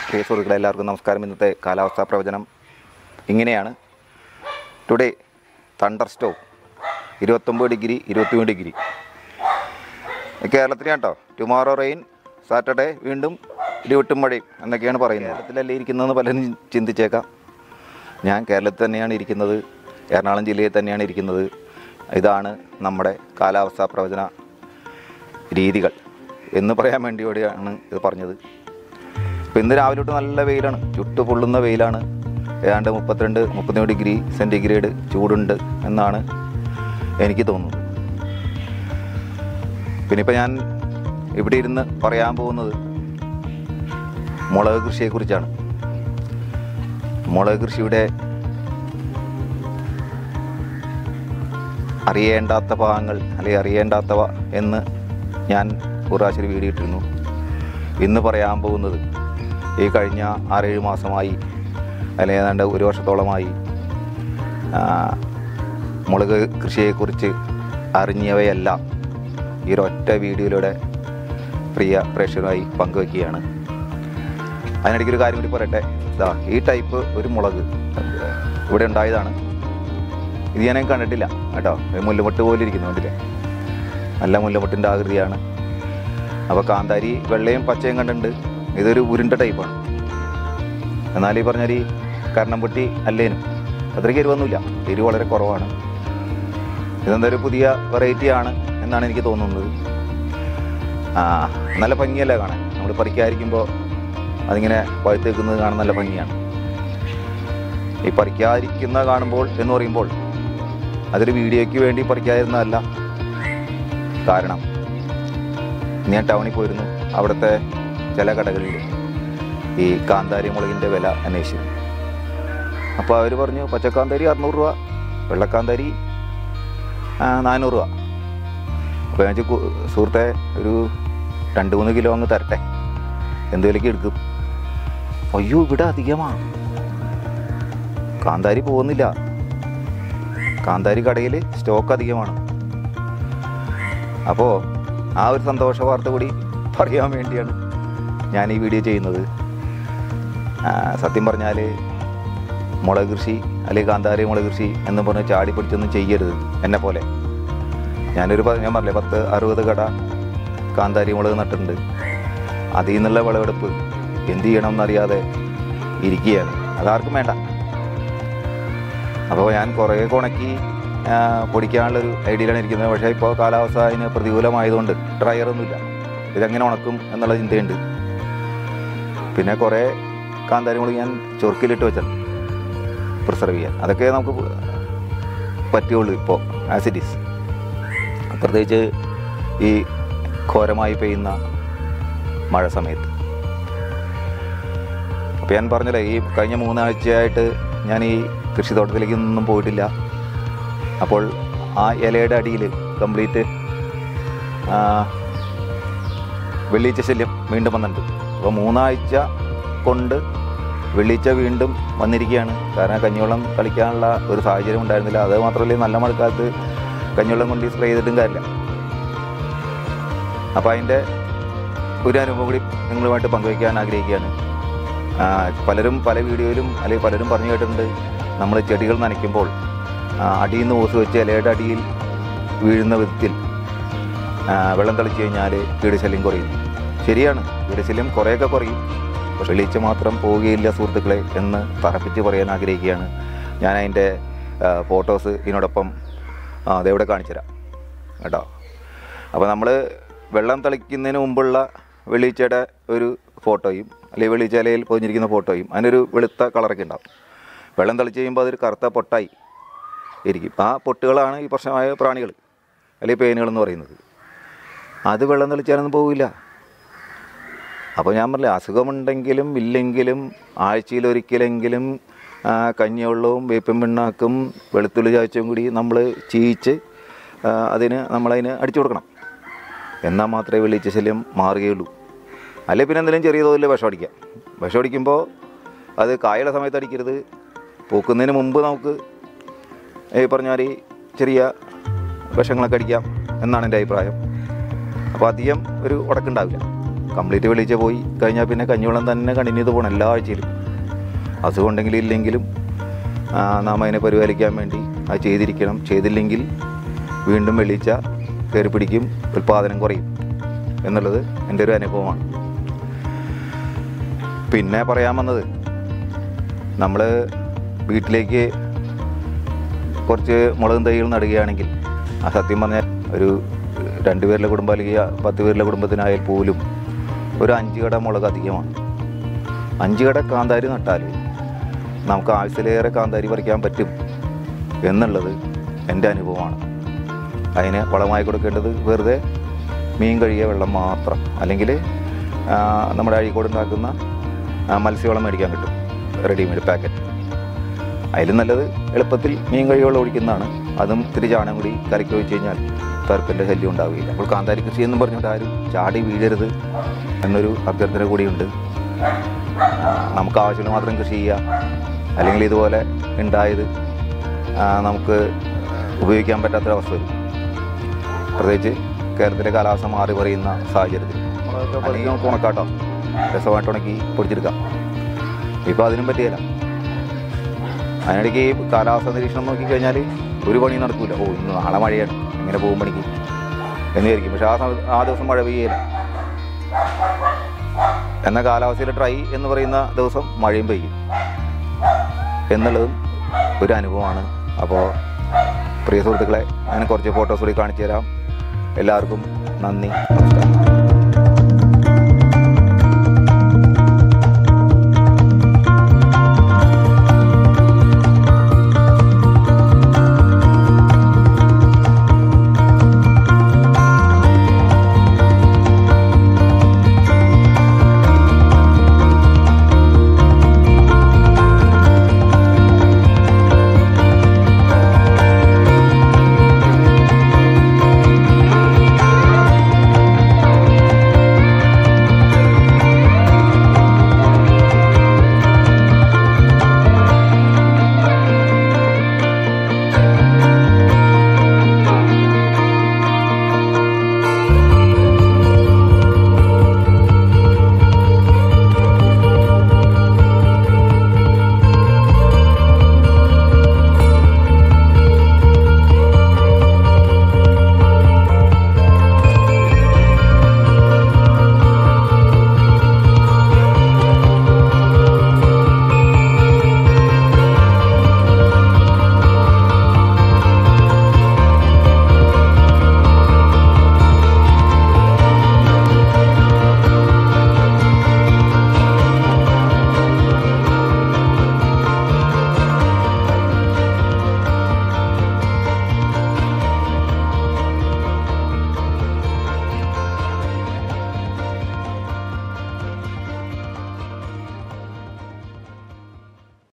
പ്രിയ സുഹൃത്തുക്കളെ എല്ലാവർക്കും നമസ്കാരം ഇന്നത്തെ കാലാവസ്ഥാ പ്രവചനം ഇങ്ങനെയാണ് ടുഡേ തണ്ടർ സ്റ്റോവ് ഇരുപത്തൊമ്പത് ഡിഗ്രി ഇരുപത്തിമൂന്ന് ഡിഗ്രി കേരളത്തിന് കേട്ടോ ടുമോറോ റെയിൻ സാറ്റർഡേ വീണ്ടും ഇരുവട്ടും മഴയും എന്നൊക്കെയാണ് പറയുന്നത് കേരളത്തിലല്ലേ ഇരിക്കുന്നതെന്ന് പലരും ചിന്തിച്ചേക്കാം ഞാൻ കേരളത്തിൽ തന്നെയാണ് ഇരിക്കുന്നത് എറണാകുളം ജില്ലയിൽ തന്നെയാണ് ഇരിക്കുന്നത് ഇതാണ് നമ്മുടെ കാലാവസ്ഥാ പ്രവചന രീതികൾ എന്ന് പറയാൻ വേണ്ടിയോടെയാണ് ഇത് പറഞ്ഞത് ഇപ്പം ഇന്ന് രാവിലെ തൊട്ട് നല്ല വെയിലാണ് ചുട്ടു പൊള്ളുന്ന വെയിലാണ് ഏതാണ്ട് മുപ്പത്തിരണ്ട് മുപ്പത്തിമൂന്ന് ഡിഗ്രി സെൻറ്റിഗ്രേഡ് ചൂടുണ്ട് എന്നാണ് എനിക്ക് തോന്നുന്നത് പിന്നെ ഇപ്പം ഞാൻ ഇവിടെ ഇരുന്ന് പറയാൻ പോകുന്നത് മുളക് കൃഷിയെക്കുറിച്ചാണ് മുളക് കൃഷിയുടെ അറിയേണ്ടാത്ത ഭാഗങ്ങൾ അല്ലെങ്കിൽ അറിയേണ്ടാത്തവ എന്ന് ഞാൻ ഒരു പ്രാവശ്യം ഒരു വീഡിയോ ഇട്ടിരുന്നു ഇന്ന് പറയാൻ പോകുന്നത് ഈ കഴിഞ്ഞ ആറേഴ് മാസമായി അല്ലെങ്കിൽ ഏതാണ്ട് ഒരു വർഷത്തോളമായി ആ, മുളക് കൃഷിയെക്കുറിച്ച് അറിഞ്ഞവയെല്ലാം ഈ ഒരൊറ്റ വീഡിയോയിലൂടെ പ്രിയ പ്രേക്ഷകരുമായി പങ്കുവയ്ക്കുകയാണ് അതിനിടയ്ക്ക് ഒരു കാര്യം കൂടി പറയട്ടെ ഇതാ ഈ ടൈപ്പ് ഒരു മുളക് ഇവിടെ ഉണ്ടായതാണ് ഇത് ഞാൻ കണ്ടിട്ടില്ല കേട്ടോ ഇത് മുല്ലമുട്ട് പോലെ ഇരിക്കുന്നു കണ്ടില്ലേ നല്ല മുല്ലമുട്ടിൻ്റെ ആകൃതിയാണ് അപ്പോൾ കാന്താരി വെള്ളയും പച്ചയും കണ്ടിട്ടുണ്ട് ഇതൊരു ഉരുണ്ട ടൈപ്പാണ് എന്നാൽ ഈ പറഞ്ഞാൽ ഈ കർണംപൊട്ടി അല്ലേനും അത്രയ്ക്ക് എരിവൊന്നുമില്ല എരിവ് വളരെ കുറവാണ് ഇതെന്തൊരു പുതിയ വെറൈറ്റി ആണ് എന്നാണ് എനിക്ക് തോന്നുന്നത് ആ നല്ല ഭംഗിയല്ലേ കാണാൻ നമ്മൾ പറിക്കാതിരിക്കുമ്പോൾ അതിങ്ങനെ പഴുത്ത് നിൽക്കുന്നത് കാണാൻ നല്ല ഭംഗിയാണ് ഈ പറിക്കാതിരിക്കുന്ന കാണുമ്പോൾ എന്ന് പറയുമ്പോൾ അതൊരു വീഡിയോയ്ക്ക് വേണ്ടി പറിക്കാതിരുന്നതല്ല കാരണം ഞാൻ ടൗണിൽ പോയിരുന്നു അവിടുത്തെ ചില കടകളിൽ ഈ കാന്താരി മുളകിൻ്റെ വില അന്വേഷിച്ചു അപ്പോൾ അവർ പറഞ്ഞു പച്ചക്കാന്താരി അറുന്നൂറ് രൂപ വെള്ളക്കാന്താരി ആ, നാനൂറ് രൂപ അപ്പോൾ ഞാൻ ചോദിച്ചു, "കു- സുഹൃത്തെ ഒരു രണ്ട് മൂന്ന് കിലോ അങ്ങ് തരട്ടെ എന്ത് വിലയ്ക്ക് എടുക്കും അയ്യോ ഇവിടെ അധികമാണ് കാന്താരി പോകുന്നില്ല കാന്താരി കടയിൽ സ്റ്റോക്ക് അധികമാണ് അപ്പോൾ ആ ഒരു സന്തോഷ വാർത്ത കൂടി പറയാൻ വേണ്ടിയാണ് ഞാൻ ഈ വീഡിയോ ചെയ്യുന്നത് ആ, സത്യം പറഞ്ഞാൽ മുളക് കൃഷി അല്ലെങ്കിൽ കാന്താരി മുളക് കൃഷി എന്ന് പറഞ്ഞ് ചാടി പിടിച്ചൊന്നും ചെയ്യരുത് എന്നെ പോലെ ഞാനൊരു പ- ഞാൻ പറഞ്ഞില്ലേ പത്ത് അറുപത് കട കാന്താരി മുളക് നട്ടിട്ടുണ്ട് അതിൽ നിന്നുള്ള വിളവെടുപ്പ് എന്ത് ചെയ്യണം എന്നറിയാതെ ഇരിക്കുകയാണ് അതാർക്കും വേണ്ട അപ്പോൾ ഞാൻ കുറേ ഉണക്കി ആ, പൊടിക്കാനുള്ളൊരു ഐഡിയയിലാണ് ഇരിക്കുന്നത് പക്ഷേ ഇപ്പോൾ കാലാവസ്ഥ അതിന് പ്രതികൂലമായതുകൊണ്ട് ഡ്രയറൊന്നുമില്ല ഇതെങ്ങനെ ഉണക്കും എന്നുള്ള ചിന്തയുണ്ട് പിന്നെ കുറേ കാന്താരി മുളക് ഞാൻ ചൊറുക്കിലിട്ട് വെച്ചിട്ടുണ്ട് പ്രിസർവ് ചെയ്യാൻ അതൊക്കെ നമുക്ക് പറ്റുള്ളൂ ഇപ്പോൾ ആസ് ഇറ്റ് ഈസ് പ്രത്യേകിച്ച് ഈ ഘോരമായി പെയ്യുന്ന മഴ സമയത്ത് അപ്പോൾ ഞാൻ പറഞ്ഞല്ലേ ഈ കഴിഞ്ഞ മൂന്നാഴ്ചയായിട്ട് ഞാൻ ഈ കൃഷിത്തോട്ടത്തിലേക്ക് ഒന്നും പോയിട്ടില്ല അപ്പോൾ ആ ഇലയുടെ അടിയിൽ കംപ്ലീറ്റ് വെള്ളീച്ച ശല്യം വീണ്ടും വന്നിട്ടുണ്ട് അപ്പോൾ മൂന്നാഴ്ച കൊണ്ട് വെള്ളീച്ച വീണ്ടും വന്നിരിക്കുകയാണ് കാരണം കഞ്ഞിവെള്ളം കളിക്കാനുള്ള ഒരു സാഹചര്യം ഉണ്ടായിരുന്നില്ല അത് മാത്രമല്ല ഈ നല്ല മഴക്കാലത്ത് കഞ്ഞിവെള്ളം കൊണ്ട് സ്പ്രേ ചെയ്തിട്ടും കാര്യമില്ല അപ്പോൾ അതിൻ്റെ ഒരു അനുഭവം കൂടി നിങ്ങളുമായിട്ട് പങ്കുവയ്ക്കാൻ ആഗ്രഹിക്കുകയാണ് ആ, പലരും പല വീഡിയോയിലും അല്ലെങ്കിൽ പലരും പറഞ്ഞു കേട്ടിട്ടുണ്ട് നമ്മൾ ചെടികൾ നനയ്ക്കുമ്പോൾ ആ, അടിയിൽ നിന്ന് ഓസ് വെച്ച് ഇലയുടെ അടിയിൽ വീഴുന്ന വിധത്തിൽ ആ, വെള്ളം തളിച്ച് കഴിഞ്ഞാൽ കീടശല്യം കുറയും ശരിയാണ് കീടശല്യം കുറേയൊക്കെ കുറയും പക്ഷെ വെളിച്ച മാത്രം പോവുകയില്ല സുഹൃത്തുക്കളെ എന്ന് തറപ്പിച്ച് പറയാൻ ആഗ്രഹിക്കുകയാണ് ഞാൻ അതിൻ്റെ ഫോട്ടോസ് ഇതിനോടൊപ്പം ആ, അതെവിടെ കാണിച്ചു തരാം കേട്ടോ അപ്പോൾ നമ്മൾ വെള്ളം തളിക്കുന്നതിന് മുമ്പുള്ള വെളിച്ചയുടെ ഒരു ഫോട്ടോയും അല്ലെങ്കിൽ വെളിച്ചലയിൽ പൊതിഞ്ഞിരിക്കുന്ന ഫോട്ടോയും അതിനൊരു വെളുത്ത കളറൊക്കെ ഉണ്ടാവും വെള്ളം തളിച്ച് കഴിയുമ്പോൾ അതൊരു കറുത്ത പൊട്ടായി ഇരിക്കും ആ പൊട്ടുകളാണ് ഈ പ്രശ്നമായ പ്രാണികൾ അല്ലെങ്കിൽ പേനുകൾ എന്ന് പറയുന്നത് അത് വെള്ളം തളിച്ചാലൊന്നും പോവില്ല അപ്പോൾ ഞാൻ പറഞ്ഞില്ല അസുഖമുണ്ടെങ്കിലും ഇല്ലെങ്കിലും ആഴ്ചയിൽ ഒരിക്കലെങ്കിലും ആ, കഞ്ഞിവെള്ളവും വേപ്പും പിണ്ണാക്കും വെളുത്തുള്ളി ചായച്ചും കൂടി നമ്മൾ ചീയിച്ച് ആ, അതിന് നമ്മളതിന് അടിച്ചു കൊടുക്കണം എന്നാൽ മാത്രമേ വെളിച്ച ശല്യം മാറുകയുള്ളൂ അല്ലെ പിന്നെ എന്തെങ്കിലും ചെറിയ തോതിൽ വിഷം അടിക്കാം വിഷം അടിക്കുമ്പോൾ അത് കായയുടെ സമയത്ത് അടിക്കരുത് പൂക്കുന്നതിന് മുമ്പ് നമുക്ക് ഈ പറഞ്ഞാൽ ചെറിയ വിഷങ്ങളൊക്കെ അടിക്കാം എന്നാണ് എൻ്റെ അഭിപ്രായം അപ്പോൾ അധികം ഒരു ഉടക്കുണ്ടാവില്ല കംപ്ലീറ്റ് വെളിച്ച പോയി കഴിഞ്ഞാൽ പിന്നെ കഞ്ഞിവെള്ളം തന്നെ കണ്ടിന്യൂ ചെയ്ത് പോകണം എല്ലാ ആഴ്ചയിലും അസുഖം ഉണ്ടെങ്കിലും ഇല്ലെങ്കിലും ആ, നാം അതിനെ പരിപാലിക്കാൻ വേണ്ടി അത് ചെയ്തിരിക്കണം ചെയ്തില്ലെങ്കിൽ വീണ്ടും വെളിച്ച കയറി പിടിക്കും ഉൽപ്പാദനം കുറയും എന്നുള്ളത് എൻ്റെ ഒരു അനുഭവമാണ് പിന്നെ പറയാൻ വന്നത് നമ്മൾ വീട്ടിലേക്ക് കുറച്ച് മുളകും തൈകൾ നടുകയാണെങ്കിൽ ആ സത്യം പറഞ്ഞാൽ ഒരു രണ്ട് പേരിലെ കുടുംബം അല്ലെങ്കിൽ പത്ത് പേരിലെ കുടുംബത്തിനായാൽ പോലും ഒരു അഞ്ച് കട മുളക് അധികമാണ് അഞ്ച് കട കാന്താരി നട്ടാൽ നമുക്ക് ആവശ്യത്തിലേറെ കാന്താരി പറിക്കാൻ പറ്റും എന്നുള്ളത് എൻ്റെ അനുഭവമാണ് അതിന് വളമായി കൊടുക്കേണ്ടത് വെറുതെ മീൻ കഴുകിയ വെള്ളം മാത്രം അല്ലെങ്കിൽ ആ, നമ്മുടെ അഴീക്കോട് ഉണ്ടാക്കുന്ന ആ, മത്സ്യവളം മേടിക്കാൻ കിട്ടും റെഡിമെയ്ഡ് പാക്കറ്റ് അതിലും നല്ലത് എളുപ്പത്തിൽ മീൻ കഴിവുകൾ ഒഴിക്കുന്നതാണ് അതും ഇത്തിരി ചാണകം കൂടി കലക്കി ഒഴിച്ച് കഴിഞ്ഞാൽ തർപ്പിൻ്റെ ശല്യം ഉണ്ടാവുകയില്ല അപ്പോൾ കാന്താരി കൃഷി എന്നും പറഞ്ഞുകൊണ്ട് ആരും ചാടി വീഴരുത് എന്നൊരു അഭ്യർത്ഥന കൂടിയുണ്ട് ആ, നമുക്ക് ആവശ്യമുള്ള മാത്രം കൃഷി ചെയ്യുക അല്ലെങ്കിൽ ഇതുപോലെ ഉണ്ടായത് ആ, നമുക്ക് ഉപയോഗിക്കാൻ പറ്റാത്തൊരവസ്ഥ വരും പ്രത്യേകിച്ച് കേരളത്തിലെ കാലാവസ്ഥ മാറി പറയുന്ന സാഹചര്യത്തിൽ അല്ലെങ്കിൽ നമുക്ക് ഉണക്കാട്ടോ രസമായിട്ട് ഉണക്കി പൊടിച്ചെടുക്കാം ഇപ്പോൾ അതിനും പറ്റിയല്ല അതിനിടയ്ക്ക് ഈ കാലാവസ്ഥ നിരീക്ഷണം നോക്കിക്കഴിഞ്ഞാൽ ഒരു പണി നടക്കൂല ഓ ഇന്ന് നാളെ മഴയാണ് എങ്ങനെ പോകും പണിക്ക് എന്ന് വിചാരിക്കും പക്ഷെ ആ സമയത്ത് ആ ദിവസം മഴ പെയ്യില്ല എന്നാൽ കാലാവസ്ഥയിലെ ട്രൈ എന്ന് പറയുന്ന ദിവസം മഴയും പെയ്യും എന്നുള്ളതും ഒരു അനുഭവമാണ് അപ്പോൾ പ്രിയ സുഹൃത്തുക്കളെ ഞാൻ കുറച്ച് ഫോട്ടോസ് കൂടി കാണിച്ചു തരാം എല്ലാവർക്കും നന്ദി നമസ്കാരം